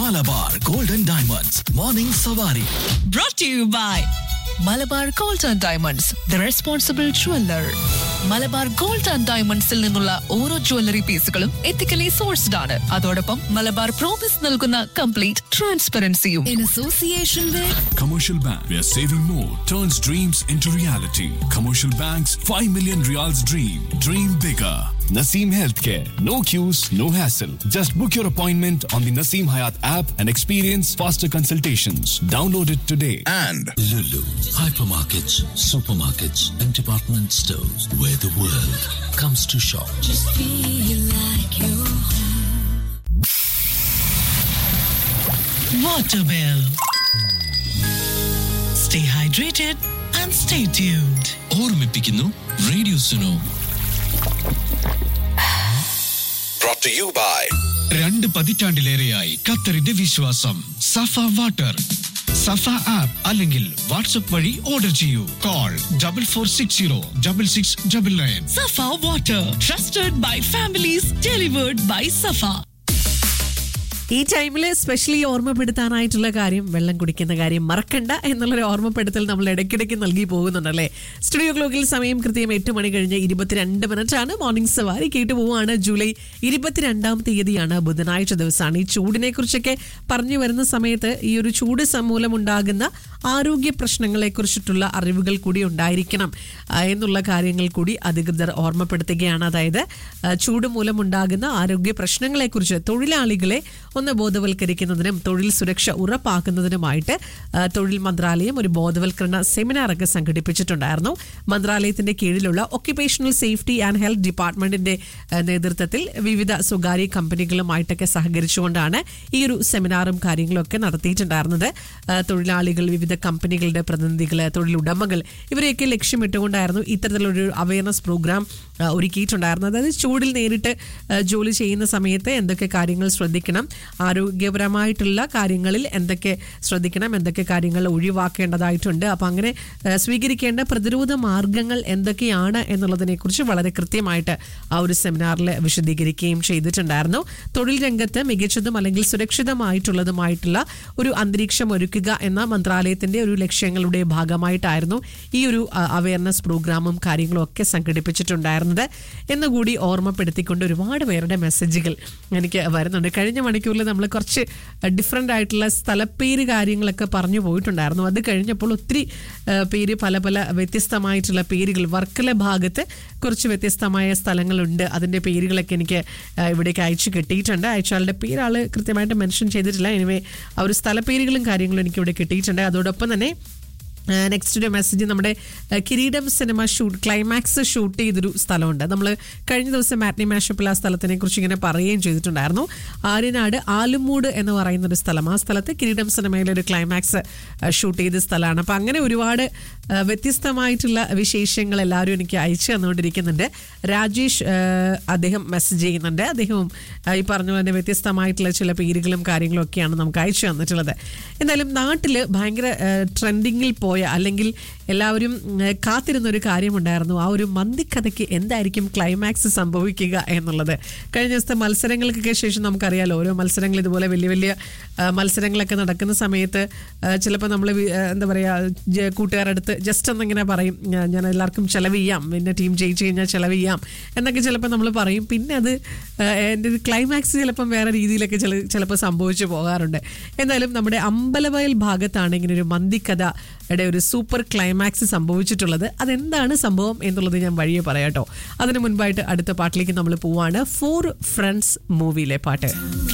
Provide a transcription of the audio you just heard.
Malabar golden diamonds morning സവാരി brought to you by Malabar gold and diamonds the responsible jeweller Malabar gold and ഡയമണ്ട്സിൽ നിന്നുള്ള ഓരോ jewellery പീസുകളും ethically sourced ആണ് അതോടൊപ്പം മലബാർ പ്രോമിസ് നൽകുന്ന കംപ്ലീറ്റ് ട്രാൻസ്പെറൻസിയും in association with Commercial Bank, where saving more turns dreams into reality. Commercial Bank's 5 million reals dream. Dream bigger. Naseem Healthcare. No queues, no hassle. Just book your appointment on the Naseem Hayat app and experience faster consultations. Download it today. and Lulu, hypermarkets, supermarkets, and department stores where the world comes to shop. Waterwell. Stay hydrated and stay tuned. ഓർമ്മിപ്പിക്കുന്നു radio Suno brought to you by രണ്ട് പതിറ്റാണ്ടിലേറെയായി ഖത്തറിന്റെ വിശ്വാസം Safa water Safa app അല്ലെങ്കിൽ WhatsApp വഴി order ചെയ്യൂ call double four six zero double six double nine Safa water, trusted by families, delivered by Safa. ഈ ടൈമിൽ സ്പെഷ്യലി ഓർമ്മപ്പെടുത്താനായിട്ടുള്ള കാര്യം വെള്ളം കുടിക്കുന്ന കാര്യം മറക്കണ്ട എന്നുള്ളൊരു ഓർമ്മപ്പെടുത്തൽ നമ്മൾ ഇടയ്ക്കിടയ്ക്ക് നൽകി പോകുന്നുണ്ടല്ലേ സ്റ്റുഡിയോ ക്ലോക്കിൽ സമയം കൃത്യം എട്ട് മണി കഴിഞ്ഞ് ഇരുപത്തിരണ്ട് മിനിറ്റാണ് മോർണിംഗ് സവാരി കേട്ടു പോവുകയാണ് ജൂലൈ ഇരുപത്തിരണ്ടാം തീയതിയാണ് ബുധനാഴ്ച ദിവസമാണ് ഈ ചൂടിനെ കുറിച്ചൊക്കെ പറഞ്ഞു വരുന്ന സമയത്ത് ഈ ഒരു ചൂട് സമൂലം ഉണ്ടാകുന്ന ആരോഗ്യ പ്രശ്നങ്ങളെ കുറിച്ചിട്ടുള്ള അറിവുകൾ കൂടി ഉണ്ടായിരിക്കണം ആ, എന്നുള്ള കാര്യങ്ങൾ കൂടി അധികൃതർ ഓർമ്മപ്പെടുത്തുകയാണ് അതായത് ആ, ചൂട് മൂലമുണ്ടാകുന്ന ആരോഗ്യ പ്രശ്നങ്ങളെക്കുറിച്ച് തൊഴിലാളികളെ ഒന്ന് ബോധവൽക്കരിക്കുന്നതിനും തൊഴിൽ സുരക്ഷ ഉറപ്പാക്കുന്നതിനുമായിട്ട് ആ, തൊഴിൽ മന്ത്രാലയം ഒരു ബോധവൽക്കരണ സെമിനാറൊക്കെ സംഘടിപ്പിച്ചിട്ടുണ്ടായിരുന്നു മന്ത്രാലയത്തിന്റെ കീഴിലുള്ള ഒക്യുപേഷണൽ സേഫ്റ്റി ആൻഡ് ഹെൽത്ത് ഡിപ്പാർട്ട്മെന്റിന്റെ ആ, നേതൃത്വത്തിൽ വിവിധ സ്വകാര്യ കമ്പനികളുമായിട്ടൊക്കെ സഹകരിച്ചുകൊണ്ടാണ് ഈ ഒരു സെമിനാറും കാര്യങ്ങളും ഒക്കെ നടത്തിയിട്ടുണ്ടായിരുന്നത് ആ, തൊഴിലാളികൾ വിവിധ കമ്പനികളുടെ പ്രതിനിധികൾ തൊഴിലുടമകൾ ഇവരെയൊക്കെ ലക്ഷ്യമിട്ടുകൊണ്ടായിരുന്നു ഇത്തരത്തിലൊരു അവയർനെസ് പ്രോഗ്രാം ആ, ഒരുക്കിയിട്ടുണ്ടായിരുന്നത് അതായത് ചൂടിൽ നേരിട്ട് ആ, ജോലി ചെയ്യുന്ന സമയത്ത് എന്തൊക്കെ കാര്യങ്ങൾ ശ്രദ്ധിക്കണം ആരോഗ്യപരമായിട്ടുള്ള കാര്യങ്ങളിൽ എന്തൊക്കെ ശ്രദ്ധിക്കണം എന്തൊക്കെ കാര്യങ്ങൾ ഒഴിവാക്കേണ്ടതായിട്ടുണ്ട് അപ്പം അങ്ങനെ ആ, സ്വീകരിക്കേണ്ട പ്രതിരോധ മാർഗങ്ങൾ എന്തൊക്കെയാണ് എന്നുള്ളതിനെക്കുറിച്ച് വളരെ കൃത്യമായിട്ട് ആ ഒരു സെമിനാറിൽ വിശദീകരിക്കുകയും ചെയ്തിട്ടുണ്ടായിരുന്നു തൊഴിൽ രംഗത്ത് മികച്ചതും അല്ലെങ്കിൽ സുരക്ഷിതമായിട്ടുള്ളതുമായിട്ടുള്ള ഒരു അന്തരീക്ഷം ഒരുക്കുക എന്ന മന്ത്രാലയത്തിന്റെ ഒരു ലക്ഷ്യങ്ങളുടെ ഭാഗമായിട്ടായിരുന്നു ഈ ഒരു അവയർനെസ് പ്രോഗ്രാമും കാര്യങ്ങളും ഒക്കെ സംഘടിപ്പിച്ചിട്ടുണ്ടായിരുന്നത് എന്നുകൂടി ഓർമ്മപ്പെടുത്തിക്കൊണ്ട് ഒരുപാട് പേരുടെ മെസ്സേജുകൾ എനിക്ക് വരുന്നുണ്ട് കഴിഞ്ഞ മണിക്കൂറിൽ നമ്മൾ കുറച്ച് ഡിഫറെൻ്റ് ആയിട്ടുള്ള സ്ഥലപ്പേര് കാര്യങ്ങളൊക്കെ പറഞ്ഞു പോയിട്ടുണ്ടായിരുന്നു അത് കഴിഞ്ഞപ്പോൾ ഒത്തിരി ആ, പേര് പല പല വ്യത്യസ്തമായിട്ടുള്ള പേരുകൾ വർക്കല ഭാഗത്ത് കുറച്ച് വ്യത്യസ്തമായ സ്ഥലങ്ങളുണ്ട് അതിൻ്റെ പേരുകളൊക്കെ എനിക്ക് ആ, ഇവിടേക്ക് അയച്ചു കിട്ടിയിട്ടുണ്ട് അയച്ചാളുടെ പേര് ആൾ കൃത്യമായിട്ട് മെൻഷൻ ചെയ്തിട്ടില്ല എനിവേ ആ ഒരു സ്ഥലപ്പേരുകളും കാര്യങ്ങളും എനിക്ക് ഇവിടെ കിട്ടിയിട്ടുണ്ട് അതോടൊപ്പം തന്നെ നെക്സ്റ്റ് ഒരു മെസ്സേജ് നമ്മുടെ ആ, കിരീടം സിനിമ ഷൂട്ട് ക്ലൈമാക്സ് ഷൂട്ട് ചെയ്തൊരു സ്ഥലമുണ്ട് നമ്മൾ കഴിഞ്ഞ ദിവസം മാറ്റ്നി മാഷപ്പിൽ ആ സ്ഥലത്തിനെ കുറിച്ച് ഇങ്ങനെ പറയുകയും ചെയ്തിട്ടുണ്ടായിരുന്നു ആര്യനാട് ആലുമൂട് എന്ന് പറയുന്ന ഒരു സ്ഥലം ആ സ്ഥലത്ത് കിരീടം സിനിമയിലെ ഒരു ക്ലൈമാക്സ് ആ, ഷൂട്ട് ചെയ്ത സ്ഥലമാണ് അപ്പം അങ്ങനെ ഒരുപാട് ആ, വ്യത്യസ്തമായിട്ടുള്ള വിശേഷങ്ങൾ എല്ലാവരും എനിക്ക് അയച്ചു തന്നുകൊണ്ടിരിക്കുന്നുണ്ട് രാജേഷ് ആ, അദ്ദേഹം മെസ്സേജ് ചെയ്യുന്നുണ്ട് അദ്ദേഹവും ആ, ഈ പറഞ്ഞ പോലെ വ്യത്യസ്തമായിട്ടുള്ള ചില പേരുകളും കാര്യങ്ങളും ഒക്കെയാണ് നമുക്ക് അയച്ചു തന്നിട്ടുള്ളത് എന്തായാലും നാട്ടിൽ ഭയങ്കര ട്രെൻഡിങ്ങിൽ പോയ അല്ലെങ്കിൽ എല്ലാവരും ഉം, കാത്തിരുന്ന ഒരു കാര്യമുണ്ടായിരുന്നു ആ ഒരു മന്തിക്കഥയ്ക്ക് എന്തായിരിക്കും ക്ലൈമാക്സ് സംഭവിക്കുക എന്നുള്ളത് കഴിഞ്ഞ ദിവസത്തെ മത്സരങ്ങൾക്കൊക്കെ ശേഷം നമുക്കറിയാലോ ഓരോ മത്സരങ്ങൾ ഇതുപോലെ വലിയ വലിയ ആ, മത്സരങ്ങളൊക്കെ നടക്കുന്ന സമയത്ത് ചിലപ്പോൾ നമ്മൾ എന്താ പറയുക കൂട്ടുകാരടുത്ത് ജസ്റ്റ് ഒന്നിങ്ങനെ പറയും "ഞാ- ഞാൻ എല്ലാവർക്കും ചെലവ് ചെയ്യാം പിന്നെ ടീം ജയിച്ചു കഴിഞ്ഞാൽ ചെലവ് ചെയ്യാം എന്നൊക്കെ ചിലപ്പോൾ നമ്മൾ പറയും പിന്നെ അത് ആ, എൻ്റെ ഒരു ക്ലൈമാക്സ് ചിലപ്പം വേറെ രീതിയിലൊക്കെ ചില ചിലപ്പോൾ സംഭവിച്ചു പോകാറുണ്ട് എന്തായാലും നമ്മുടെ അമ്പലവയൽ ഭാഗത്താണ് ഇങ്ങനെ ഒരു മന്തിക്കഥയുടെ ഒരു സൂപ്പർ ക്ലൈമാക്സ് സംഭവിച്ചിട്ടുള്ളത് അതെന്താണ് സംഭവം എന്നുള്ളത് ഞാൻ വഴിയെ പറയാട്ടോ അതിന് മുൻപായിട്ട് അടുത്ത പാട്ടിലേക്ക് നമ്മൾ പോവാണ് ഫോർ ഫ്രണ്ട്സ് മൂവിയിലെ പാട്ട്